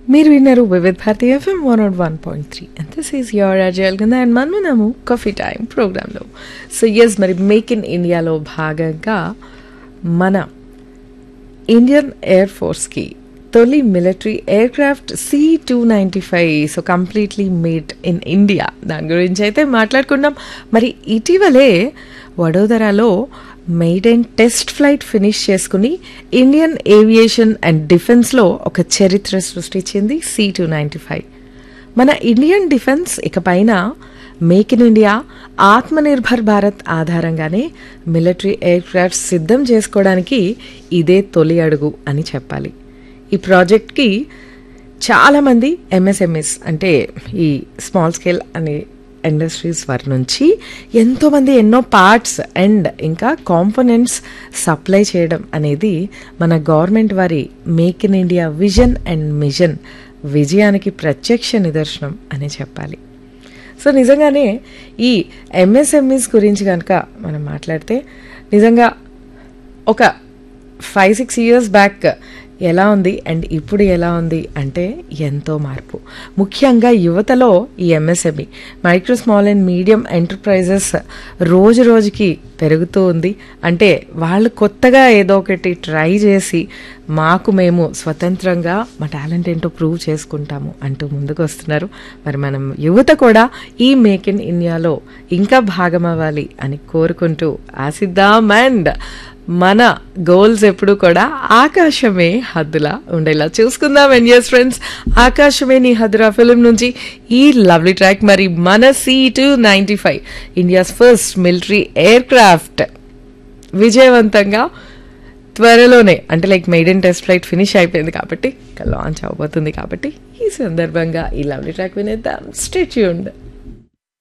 మీరు విన్నారు Vividh Bharati FM one naught one point three and this is your అజయల్ కింద అండ్ మనం విన్నాము కాఫీ టైం ప్రోగ్రాంలో సో ఎస్ మరి మేక్ ఇన్ ఇండియాలో భాగంగా మన ఇండియన్ ఎయిర్ ఫోర్స్కి తొలి military aircraft C two ninety five so completely made in India దాని గురించి అయితే మాట్లాడుకున్నాం మరి ఇటీవలే వడోదరాలో మెయిడెన్ టెస్ట్ ఫ్లైట్ ఫినిష్ చేసుకుని ఇండియన్ ఏవియేషన్ అండ్ డిఫెన్స్లో ఒక చరిత్ర సృష్టించింది సి టూ నైంటీ ఫైవ్ మన ఇండియన్ డిఫెన్స్ ఇకపైన make in India Atmanirbhar Bharat ఆధారంగానే మిలిటరీ ఎయిర్ క్రాఫ్ట్స్ సిద్ధం చేసుకోవడానికి ఇదే తొలి అడుగు అని చెప్పాలి ఈ ప్రాజెక్ట్కి చాలామంది ఎంఎస్ఎంఎస్ అంటే ఈ స్మాల్ స్కేల్ అనే ఇండస్ట్రీస్ వారి నుంచి ఎంతోమంది ఎన్నో పార్ట్స్ అండ్ ఇంకా కాంపోనెంట్స్ సప్లై చేయడం అనేది మన గవర్నమెంట్ వారి make in India vision and mission విజయానికి ప్రత్యక్ష నిదర్శనం అని చెప్పాలి సో నిజంగానే ఈ ఎంఎస్ఎంఈస్ గురించి కనుక మనం మాట్లాడితే నిజంగా ఒక ఫైవ్ సిక్స్ ఇయర్స్ బ్యాక్ ఎలా ఉంది అండ్ ఇప్పుడు ఎలా ఉంది అంటే ఎంతో మార్పు ముఖ్యంగా యువతలో ఈ MSME micro small and medium enterprises రోజు రోజుకి పెరుగుతూ ఉంది అంటే వాళ్ళు కొత్తగా ఏదో ఒకటి ట్రై చేసి మాకు మేము స్వతంత్రంగా మా టాలెంట్ ఏంటో ప్రూవ్ చేసుకుంటాము అంటూ ముందుకు వస్తున్నారు మరి మనం యువత కూడా ఈ మేక్ ఇన్ ఇండియాలో ఇంకా భాగం అవ్వాలి అని కోరుకుంటూ ఆసిద్దాం అండ్ మన గోల్స్ ఎప్పుడు కూడా ఆకాశమే హద్దులా ఉండేలా చూసుకుందాం అండ్ ఎస్ ఫ్రెండ్స్ ఆకాశమే నీ హద్దురా ఫిలిం నుంచి ఈ లవ్లీ ట్రాక్ మరి మన C two ninety five India's first military aircraft విజయవంతంగా త్వరలోనే అంటే like maiden test flight finish అయిపోయింది కాబట్టి లాంచ్ అవబోతుంది కాబట్టి ఈ సందర్భంగా ఈ లవ్లీ ట్రాక్ వినేద్దాం స్టేట్యూండ్